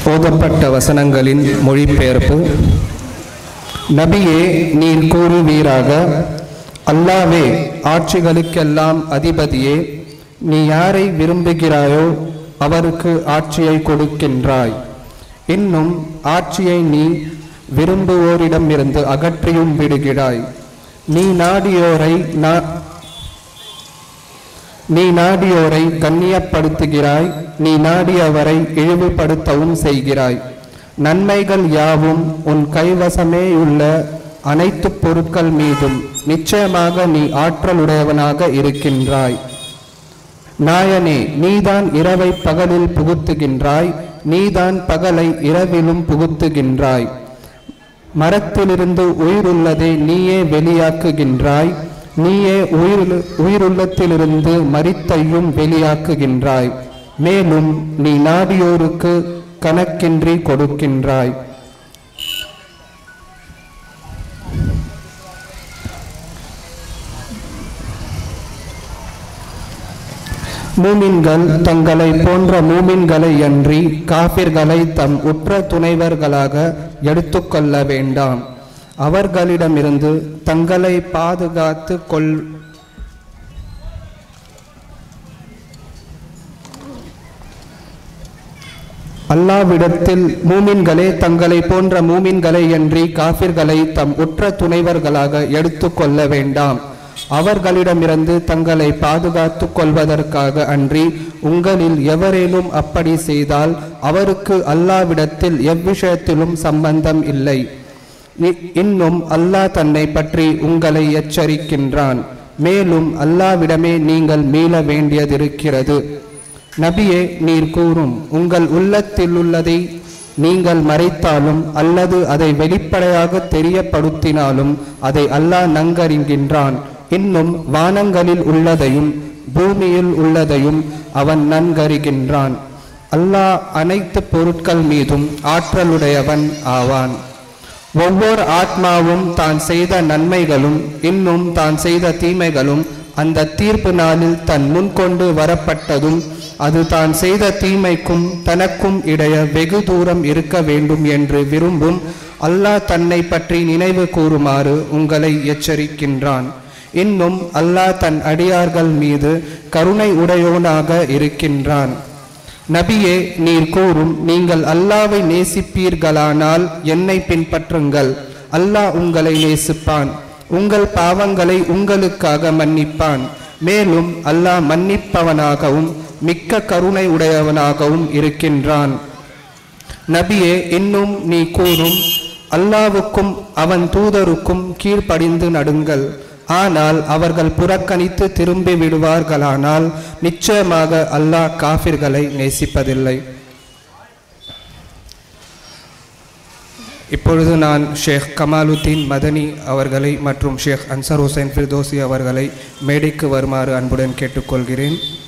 ஓதப்பட்ட வசனங்களின் மொழிபெயர்ப்பு நபியே நீர் கூறுவீராக அல்லாவே ஆட்சிகளுக்கெல்லாம் அதிபதியே நீ யாரை விரும்புகிறாயோ அவருக்கு ஆட்சியை கொடுக்கின்றாய் இன்னும் ஆட்சியை நீ விரும்புவோரிடமிருந்து அகற்றியும் விடுகிறாய் நீ நாடியோரை நா- நீ நாடியோரை கண்ணியப்படுத்துகிறாய் நீ நாடியவரை இழிவுபடுத்தவும் செய்கிறாய் நன்மைகள் யாவும் உன் கைவசமேயுள்ள அனைத்து பொருட்கள் மீதும் நிச்சயமாக நீ ஆற்றலுடையவனாக இருக்கின்றாய் நாயனே நீதான் இரவை பகலில் புகுத்துகின்றாய் நீதான் பகலை இரவிலும் புகுத்துகின்றாய் மரத்திலிருந்து உயிருள்ளதை நீயே வெளியாக்குகின்றாய் நீயே உயிர் உயிருள்ளத்திலிருந்து மரித்தையும் வெளியாக்குகின்றாய் மேலும் நீ நாடியோருக்கு கணக்கின்றி கொடுக்கின்றாய் மூமின்கள் தங்களை போன்ற மூமின்களை அன்றி காபிர்களை தம் உற்ற துணைவர்களாக எடுத்துக்கொள்ள வேண்டாம் அவர்களிடமிருந்து தங்களை பாதுகாத்து கொள் அல்லாவிடத்தில் மூமின்களே தங்களை போன்ற மூமின்களை அன்றி காபிர்களை தம் உற்ற துணைவர்களாக எடுத்துக்கொள்ள வேண்டாம் அவர்களிடமிருந்து தங்களை பாதுகாத்துக் கொள்வதற்காக அன்றி உங்களில் எவரேனும் அப்படி செய்தால் அவருக்கு அல்லாவிடத்தில் எவ்விஷயத்திலும் சம்பந்தம் இல்லை இ- இன்னும் அல்லாஹ் தன்னை பற்றி உங்களை எச்சரிக்கின்றான் மேலும் அல்லாவிடமே நீங்கள் மீள வேண்டியதிருக்கிறது நபியே நீர் கூறும் உங்கள் உள்ளத்தில் உள்ளதை நீங்கள் மறைத்தாலும் அல்லது அதை வெளிப்படையாக தெரியப்படுத்தினாலும் அதை அல்லாஹ் நன்கறிகின்றான் இன்னும் வானங்களில் உள்ளதையும் பூமியில் உள்ளதையும் அவன் நன்கறிகின்றான் அல்லாஹ் அனைத்து பொருட்கள் மீதும் ஆற்றலுடையவன் ஆவான் ஒவ்வொரு ஆத்மாவும் தான் செய்த நன்மைகளும் இன்னும் தான் செய்த தீமைகளும் அந்த தீர்ப்பு நாளில் தன் முன்கொண்டு வரப்பட்டதும் அது தான் செய்த தீமைக்கும் தனக்கும் இடைய வெகு தூரம் இருக்க வேண்டும் என்று விரும்பும் அல்லாஹ் தன்னை பற்றி நினைவு கூறுமாறு உங்களை எச்சரிக்கின்றான் இன்னும் அல்லாஹ் தன் அடியார்கள் மீது கருணை உடையோனாக இருக்கின்றான் நபியே நீர் கூறும் நீங்கள் அல்லாவை நேசிப்பீர்களானால் என்னை பின்பற்றுங்கள் அல்லாஹ் உங்களை நேசிப்பான் உங்கள் பாவங்களை உங்களுக்காக மன்னிப்பான் மேலும் அல்லாஹ் மன்னிப்பவனாகவும் மிக்க கருணை உடையவனாகவும் இருக்கின்றான் நபியே இன்னும் நீ கூறும் அல்லாவுக்கும் அவன் தூதருக்கும் கீழ்ப்படிந்து நடுங்கள் ஆனால் அவர்கள் புறக்கணித்து திரும்பி விடுவார்களானால் நிச்சயமாக அல்லாஹ் காஃபிர்களை நேசிப்பதில்லை இப்பொழுது நான் ஷேக் கமாலுத்தீன் மதனி அவர்களை மற்றும் ஷேக் அன்சர் ஹுசைன் ஃபிர்தோசி அவர்களை மேடைக்கு வருமாறு அன்புடன் கேட்டுக்கொள்கிறேன்